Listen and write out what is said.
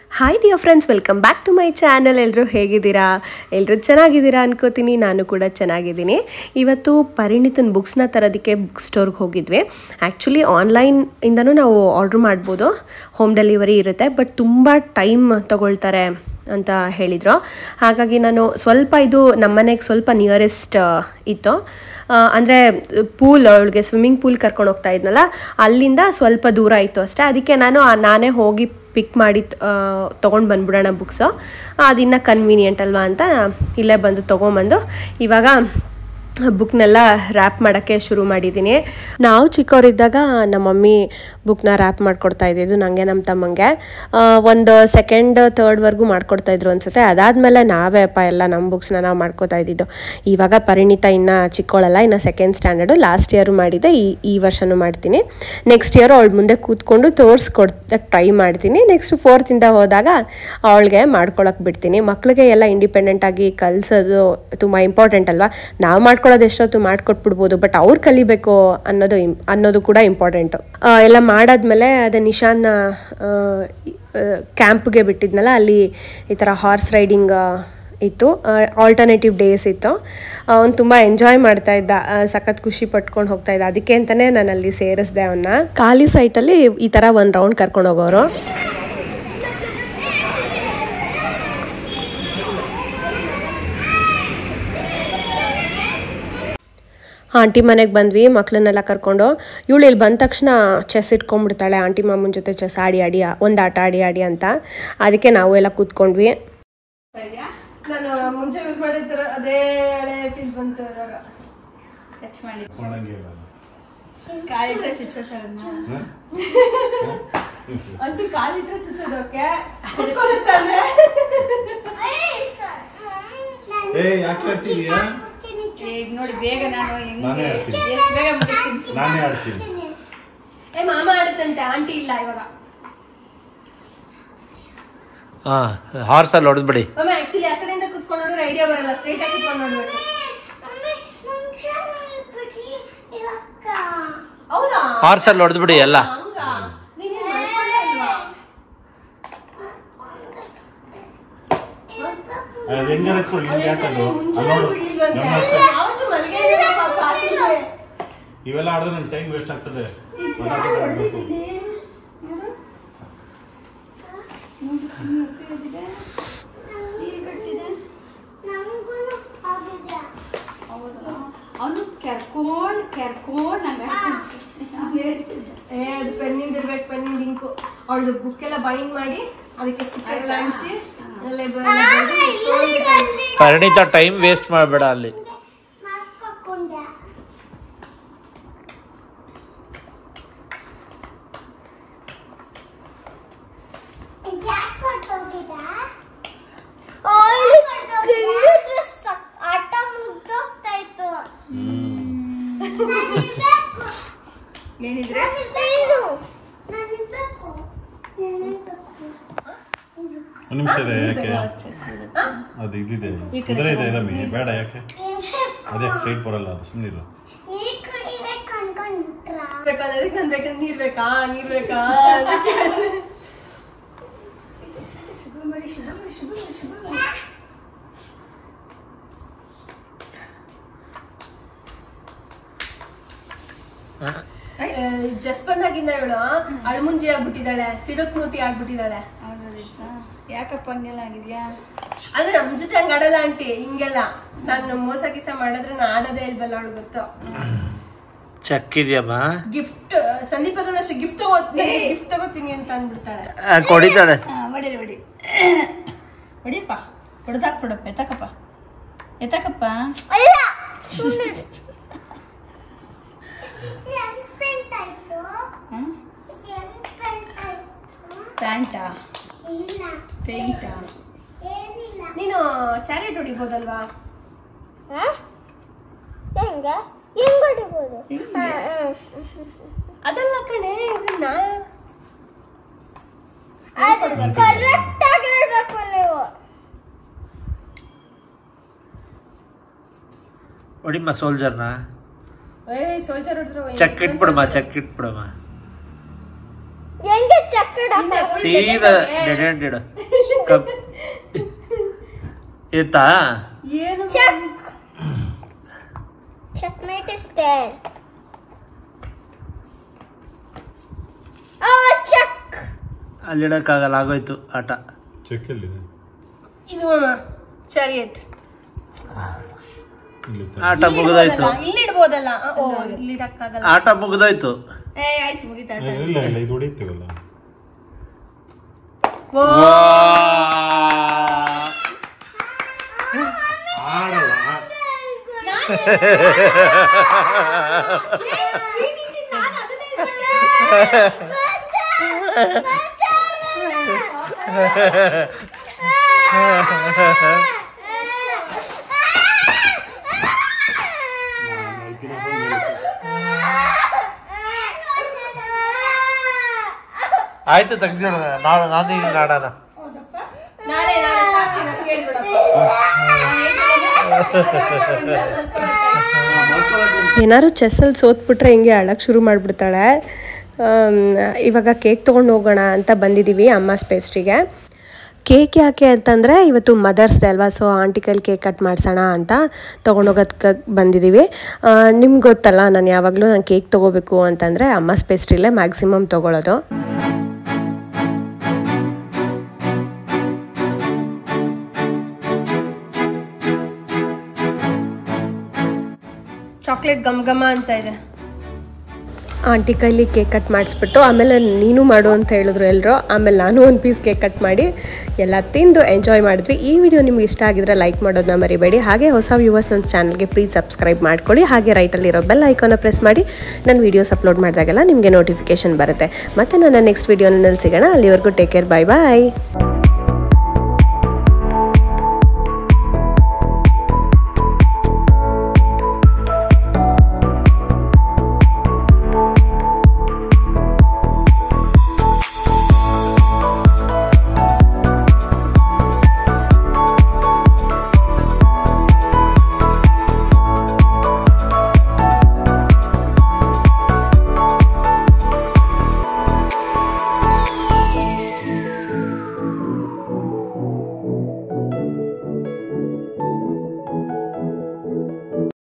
Hi dear friends welcome back to my channel ಎಲ್ಲರೂ ಹೇಗಿದ್ದೀರಾ ಎಲ್ಲರೂ ಚೆನ್ನಾಗಿದ್ದೀರಾ ಅನ್ಕೋತೀನಿ ನಾನು ಕೂಡ ಚೆನ್ನಾಗಿದ್ದೀನಿ ಇವತ್ತು ಪರಿಣಿತನ ಬುಕ್ಸ್ನ ತರೋದಕ್ಕೆ ಬುಕ್ ಸ್ಟೋರ್ಗೆ ಹೋಗಿದ್ವಿ ಆ್ಯಕ್ಚುಲಿ ಆನ್ಲೈನಿಂದನೂ ನಾವು ಆರ್ಡ್ರ್ ಮಾಡ್ಬೋದು ಹೋಮ್ ಡೆಲಿವರಿ ಇರುತ್ತೆ ಬಟ್ ತುಂಬ ಟೈಮ್ ತಗೊಳ್ತಾರೆ ಅಂತ ಹೇಳಿದರು ಹಾಗಾಗಿ ನಾನು ಸ್ವಲ್ಪ ಇದು ನಮ್ಮನೆಗೆ ಸ್ವಲ್ಪ ನಿಯರೆಸ್ಟ್ ಇತ್ತು ಅಂದರೆ ಪೂಲ್ ಅವಳಿಗೆ ಸ್ವಿಮ್ಮಿಂಗ್ ಪೂಲ್ ಕರ್ಕೊಂಡು ಹೋಗ್ತಾ ಇದ್ನಲ್ಲ ಅಲ್ಲಿಂದ ಸ್ವಲ್ಪ ದೂರ ಇತ್ತು ಅಷ್ಟೇ ಅದಕ್ಕೆ ನಾನು ಆ- ನಾನೇ ಹೋಗಿ ಪಿಕ್ ಮಾಡಿ ತೊಗೊಂಡು ಬಂದ್ಬಿಡೋಣ ಬುಕ್ಸು ಅದಿನ್ನ ಕನ್ವೀನಿಯೆಂಟ್ ಅಲ್ವಾ ಅಂತ ಇಲ್ಲೇ ಬಂದು ತೊಗೊಂಬಂದು ಇವಾಗ ಬುಕ್ನೆಲ್ಲ ರ್ಯಾಪ್ ಮಾಡೋಕ್ಕೆ ಶುರು ಮಾಡಿದ್ದೀನಿ ನಾವು ಚಿಕ್ಕವರಿದ್ದಾಗ ನಮ್ಮ ಮಮ್ಮಿ ಬುಕ್ನ ರ್ಯಾಪ್ ಮಾಡ್ಕೊಡ್ತಾ ಇದ್ದಿದ್ದು ನನಗೆ ನಮ್ಮ ತಮ್ಮಂಗೆ ಆ, ಒಂದು ಸೆಕೆಂಡ್ ತರ್ಡ್ವರೆಗೂ ಮಾಡ್ಕೊಡ್ತಾ ಇದ್ರು ಅನ್ಸುತ್ತೆ ಅದಾದಮೇಲೆ ನಾವೇ ಅಪ್ಪ ಎಲ್ಲ ನಮ್ಮ ಬುಕ್ಸ್ನ ನಾವು ಮಾಡ್ಕೋತಾ ಇದ್ದಿದ್ದು ಇವಾಗ ಪರಿಣಿತ ಇನ್ನು ಚಿಕ್ಕವಳಲ್ಲ ಇನ್ನು ಸೆಕೆಂಡ್ ಸ್ಟ್ಯಾಂಡರ್ಡು ಲಾಸ್ಟ್ ಇಯರು ಮಾಡಿದ್ದೆ ಈ ಈ ವರ್ಷನೂ ಮಾಡ್ತೀನಿ ನೆಕ್ಸ್ಟ್ ಇಯರ್ ಅವಳು ಮುಂದೆ ಕೂತ್ಕೊಂಡು ತೋರಿಸ್ಕೊಡ್ತಕ್ಕೆ ಟ್ರೈ ಮಾಡ್ತೀನಿ ನೆಕ್ಸ್ಟ್ ಫೋರ್ತಿಂದ ಹೋದಾಗ ಅವಳಿಗೆ ಮಾಡ್ಕೊಳಕ್ಕೆ ಬಿಡ್ತೀನಿ ಮಕ್ಳಿಗೆ ಎಲ್ಲ ಇಂಡಿಪೆಂಡೆಂಟಾಗಿ ಕಲಿಸೋದು ತುಂಬ ಇಂಪಾರ್ಟೆಂಟ್ ಅಲ್ವಾ ನಾವು ಮಾಡ್ಕೊಳ್ಳೋದು ಎಷ್ಟೊತ್ತು ಮಾಡ್ಕೊಟ್ಬಿಡ್ಬೋದು ಬಟ್ ಅವ್ರು ಕಲಿಬೇಕು ಅನ್ನೋದು ಇಂ- ಅನ್ನೋದು ಕೂಡ ಇಂಪಾರ್ಟೆಂಟು ಎಲ್ಲ ಮಾಡಾದ್ಮೇಲೆ ಅದೇ ನಿಶಾನ್ನ ಕ್ಯಾಂಪ್ಗೆ ಬಿಟ್ಟಿದ್ನಲ್ಲ ಅಲ್ಲಿ ಈ ಥರ ಹಾರ್ಸ್ ರೈಡಿಂಗ್ ಇತ್ತು ಆಲ್ಟರ್ನೇಟಿವ್ ಡೇಸ್ ಇತ್ತು ಅವ್ನು ತುಂಬ ಎಂಜಾಯ್ ಮಾಡ್ತಾ ಇದ್ದ ಆ, ಸಖತ್ ಖುಷಿ ಪಟ್ಕೊಂಡು ಹೋಗ್ತಾ ಇದ್ದ ಅದಕ್ಕೆ ಅಂತಲೇ ನಾನು ಅಲ್ಲಿ ಸೇರಿಸ್ದೆ ಅವನ್ನ ಖಾಲಿ ಸೈಟಲ್ಲಿ ಈ ಥರ ಒಂದು ರೌಂಡ್ ಕರ್ಕೊಂಡು ಹೋಗೋರು ಆಂಟಿ ಮನೆಗೆ ಬಂದ್ವಿ ಮಕ್ಳನ್ನೆಲ್ಲ ಕರ್ಕೊಂಡು ಇವಳು ಇಲ್ಲಿ ಬಂದ ತಕ್ಷಣ ಚೆಸ್ ಇಟ್ಕೊಂಡ್ಬಿಡ್ತಾಳೆ ಆಂಟಿ ಮಾಮನ ಜೊತೆ ಚೆಸ್ ಆಡಿ ಆಡಿ ಒಂದು ಆಟ ಆಡಿ ಆಡಿ ಅಂತ ಅದಕ್ಕೆ ನಾವು ಎಲ್ಲ ಕೂತ್ಕೊಂಡ್ವಿ ನಾನು ಮುಂಚೆ ಯೂಸ್ ಮಾಡಿದ್ರ ಅದೇ ಹಳೆ ಫೀಲ್ ಬಂತು ಇವಾಗ ಟಚ್ ಮಾಡಿ ಒಣಗಿಲ್ಲ ಕಾಲಿಟ್ರೆ ಚುಚ್ಚೋತಾರನ್ನ ಅಂತೂ ಕಾಲಿಟ್ರೆ ಚುಚ್ಚೋದಕ್ಕೆ ಕುತ್ಕೊಂಡಿರ್ತಾನೆ. ಏ ಯಾಕೆ ಆಡ್ತಿದೀಯಾ ಈಗ ನೋಡಿ ಬೇಗ ನಾನು ನಾನೇ ಹೆಂಗೆ ಆಡ್ತೀನಿ. ಎಷ್ಟು ಬೇಗ ಮುಗಿಸ್ತೀನಿ ಸುಮ್ನೆ. ನಾನೇ ಆಡ್ತೀನಿ ಏ ಮಾಮ ಆಡುತ್ತಂತೆ ಆಂಟಿ ಇಲ್ಲ ಇವಾಗ ಹಾ ಹಾರ್ಸಲ್ಲಿ ಹೊಡೆದ್ಬಿಡಿ ಮಾಮ ಆಕ್ಚುಲಿ ಆ ಕಡೆಯಿಂದ ಕುತ್ಕೊಂಡು ನೋಡಿದ್ರೆ ಐಡಿಯಾ ಬರಲ್ಲ ಸ್ಟ್ರೈಟ್ ಆಗಿ ಕುತ್ಕೊಂಡು ನೋಡ್ಬೇಕು ಹೌದಾ ಹಾರ್ಸಲ್ಲಿ ಹೊಡೆದ್ಬಿಡಿ ಎಲ್ಲ ಹಂಗ ನೀನ್ ಏನ್ ಮಾಡ್ಕೊಂಡೇ ಇಲ್ವಾ ಅದು ಹೆಂಗಾರ ಎತ್ಕೊಳ್ಳಿ ನಿಮ್ಗೆ ಯಾಕದು ಮುಂಚೆ ಅಲ್ಲಿ ನೋಡು ಬಿಡ್ಲಿಲ್ವಂತೆ. ಗಮನ ಹರಿಸು. ಯಾವತ್ತೂ ಮಲ್ಗೆ ಇರಲ್ಲ ಪಾಪ ಆಟಿಲ್ವೇ. ಇವೆಲ್ಲ ಆಡಿದ್ರೆ ನನ್ನ ಟೈಮ್ ವೇಸ್ಟ್ ಆಗ್ತದೆ ಮನೆಗೆ ಆಡ್ಬೇಕು ಅವನು ಕೆರ್ಕೊಂಡ್ ಕೆರ್ಕೊಂಡ್ ನಂಗೆ ಹೇಳ್ತಿದ್ದೆ ಏ ಅದು ಪೆನ್ನಿಂದ ಇರ್ಬೇಕು ಪೆನ್ನಿಂದ ಇಂಕು ಅವಳದು ಬುಕ್ ಎಲ್ಲ ಬೈಂಡ್ ಮಾಡಿ ಅದಕ್ಕೆ ಸ್ಟಿಕ್ಕರ್ ಎಲ್ಲ ಅಂಟಿಸಿ ಎಲ್ಲ ಬ- ಬರ್ದು ಇಟ್ಕೊಂಡ್ಬಿಟ್ಟಾಳೆ. ಪರಿಣಿತ ಟೈಮ್ ವೇಸ್ಟ್ ಮಾಡಬೇಡ ಅಲ್ಲಿ ಆಟ ಮುಗ್ದೋಗ್ತಾ ಇತ್ತು ಏನಿದ್ರೆ ಒಂದು ನಿಮಿಷ ಇದೆ ಯಾಕೆ ಅದು ಇದಿದೆ ಕುದುರೆ ಇದೆ ರಮಿ ಬೇಡ ಯಾಕೆ ಅದೇ ಸ್ಟ್ರೈಟ್ ಬರಲ್ಲ ಅದು ಸುಮ್ಮನಿರು ನೀರ್ ಕುಡಿಬೇಕು ಅನ್ಕೊಂಡ್ಬಿಟ್ರಾ ಬೇಕಾದ್ರೆ ಅದಕ್ಕೆ ನಾನ್ ಬೇಕಾದ್ರೆ ನೀರ್ ಬೇಕಾ ನೀರ್ ಬೇಕಾ ಜಸ್ಟ್ ಬಂದಾಗಿಂದ ಇವಳು ಅಳ್ಮುಂಜಿ ಆಗ್ಬಿಟ್ಟಿದ್ದಾಳೆ ಸಿಡುಕ್ ಮೂತಿ ಆಗ್ಬಿಟ್ಟಿದ್ದಾಳೆ ಹೌದಾ ಯಾಕಪ್ಪ ಹಂಗೆಲ್ಲ ಆಗಿದ್ಯಾ ಅಂದ್ರೆ ನಮ್ ಜೊತೆ ಹಂಗ ಆಡಲ್ಲ ಆಂಟಿ ಹಿಂಗೆಲ್ಲ ನಾನು ಮೋಸ ಗಿಸ ಮಾಡಿದ್ರೆ ನಾ ಆಡೋದೇ ಇಲ್ವಲ್ಲ ಅವಳು ಗೊತ್ತು ಚೆಕ್ ಇದೆಯಮ್ಮ ಗಿಫ್ಟ್ ಸಂದೀಪ ಅಷ್ಟೇ ಗಿಫ್ಟ್ ತಗೋತೀನಿ ಗಿಫ್ಟ್ ತಗೋತೀನಿ ಅಂತ ಅಂದ್ಬಿಡ್ತಾಳೆ ಆ, ಕೊಡಿತಾಳೆ ಹಾ ಹೊಡಿರಿ ಹೊಡಿ ಹೊಡಿಯಪ್ಪ ಹೊಡೆದಾಕ್ ಬಿಡಪ್ಪ ಎತ್ತಕಪ್ಪ ಎತ್ತಕಪ್ಪ ಅಲ್ಲ ಪೆಂಟ್ ಆಯ್ತು ಹ್ಮ್ ಪೆಂಟ್ ಆಯ್ತು ಪ್ಯಾಂಟಾ ಇಲ್ಲ ಪೇಂಟಾ ಏನಿಲ್ಲ ನೀನು ಚಾರಿಟ್ ಹೊಡಿಬೋದಲ್ವಾ ಹೆಂಗ ಹೆಂಗ್ ಹೊಡಿಬೋದು ಅದಲ್ಲ ಕಣೆ ಇದನ್ನ ಕರೆಕ್ಟ್ ಆಗಿ ಹೇಳ್ಬೇಕು ನೀವು ಹೊಡಿಮ್ಮ ಸೋಲ್ಜರ್ನ ಏಯ್ ಸೋಲ್ಜರ್ ಹೊಡೆದ್ರು ಚೆಕ್ ಇಟ್ಬಿಡಮ್ಮ ಚೆಕ್ ಇಟ್ಬಿಡಮ್ಮ ಹೆಂಗೆ ಚಕ್ಕಡ ಸೀದಾ ಡೆಡ್ ಎಂಡ್ ಇಡು ಕಪ್ ಇತ್ತಾ ಏನು Check. Checkmate is there. Oh, check. ಅಲ್ಲಿಡಕ್ಕಾಗಲ್ಲ ಆಗೋಯ್ತು ಆಟ ಚೆಕ್ ಎಲ್ಲಿದೆ ಇದು ಚಾರಿಯಟ್ ಇಲ್ಲಿ ಆಟ ಮುಗಿದೋಯ್ತು ಇಲ್ಲಿ ಇಡ್ಬೋದಲ್ಲ ಓ ಇಲ್ಲಿ ಇಡಕ್ಕಾಗಲ್ಲ ಆಟ ಮುಗಿದೋಯ್ತು ಏ ಆಯ್ತು ಮುಗಿತಾ ಏ, ಇಲ್ಲ ಇಲ್ಲ ಇದು ಹೊಡಿತೀವಲ್ಲ ಆಡಲ್ಲ ಆಯ್ತು ತೆಗ್ದಿಡ ನಾಳೆ ನಾನು ಈಗ ಆಡೋಣ ನಾಳೆ ನಾಳೆ ಸಾಕು, ನಂಗೆ ಹೇಳ್ಬಿಡಪ್ಪ. ಏನಾದ್ರು ಚೆಸ್ಸಲ್ಲಿ ಸೋತ್ಬಿಟ್ರೆ ಹಿಂಗೆ ಅಳಕ್ಕೆ ಶುರು ಮಾಡಿಬಿಡ್ತಾಳೆ ಇವಾಗ ಕೇಕ್ ತೊಗೊಂಡು ಹೋಗೋಣ ಅಂತ ಬಂದಿದ್ದೀವಿ ಅಮ್ಮಸ್ ಪೇಸ್ಟ್ರಿಗೆ ಕೇಕ್ ಯಾಕೆ ಅಂತಂದರೆ ಇವತ್ತು ಮದರ್ಸ್ ಡೇ ಅಲ್ವಾ ಸೊ ಆಂಟಿ ಕೈಲಿ ಕೇಕ್ ಕಟ್ ಮಾಡಿಸೋಣ ಅಂತ ತೊಗೊಂಡೋಗೋದಕ್ಕೆ ಬಂದಿದ್ದೀವಿ ನಿಮ್ಗೆ ಗೊತ್ತಲ್ಲ ನಾನು ಯಾವಾಗಲೂ ನಾನು ಕೇಕ್ ತೊಗೋಬೇಕು ಅಂತಂದರೆ ಅಮ್ಮಸ್ ಪೇಸ್ಟ್ರಿಲೇ ಮ್ಯಾಕ್ಸಿಮಮ್ ತೊಗೊಳೋದು ಚಾಕ್ಲೇಟ್ ಗಮ್ ಘಮ ಅಂತ ಇದೆ ಆಂಟಿ ಕೈಲಿ ಕೇಕ್ ಕಟ್ ಮಾಡಿಸ್ಬಿಟ್ಟು ಆಮೇಲೆ ನೀನು ಮಾಡು ಅಂತ ಹೇಳಿದ್ರು ಎಲ್ಲರೂ ಆಮೇಲೆ ನಾನು ಒಂದು ಪೀಸ್ ಕೇಕ್ ಕಟ್ ಮಾಡಿ ಎಲ್ಲ ತಿಂದು ಎಂಜಾಯ್ ಮಾಡಿದ್ವಿ ಈ ವಿಡಿಯೋ ನಿಮ್ಗೆ ಇಷ್ಟ ಆಗಿದ್ರೆ ಲೈಕ್ ಮಾಡೋದನ್ನ ಮರಿಬೇಡಿ ಹಾಗೆ ಹೊಸ ವ್ಯೂವರ್ಸ್ ನನ್ನ ಚಾನಲ್ಗೆ ಪ್ಲೀಸ್ ಸಬ್ಸ್ಕ್ರೈಬ್ ಮಾಡ್ಕೊಳ್ಳಿ ಹಾಗೆ ರೈಟಲ್ಲಿರೋ ಬೆಲ್ ಐಕಾನ ಪ್ರೆಸ್ ಮಾಡಿ ನಾನು ವೀಡಿಯೋಸ್ ಅಪ್ಲೋಡ್ ಮಾಡಿದಾಗೆಲ್ಲ ನಿಮಗೆ ನೋಟಿಫಿಕೇಶನ್ ಬರುತ್ತೆ ಮತ್ತು ನನ್ನ ನೆಕ್ಸ್ಟ್ ವೀಡಿಯೋನಲ್ಲಿ ಸಿಗೋಣ ಅಲ್ಲಿವರೆಗೂ ಟೇಕ್ ಕೇರ್ ಬಾಯ್ ಬಾಯ್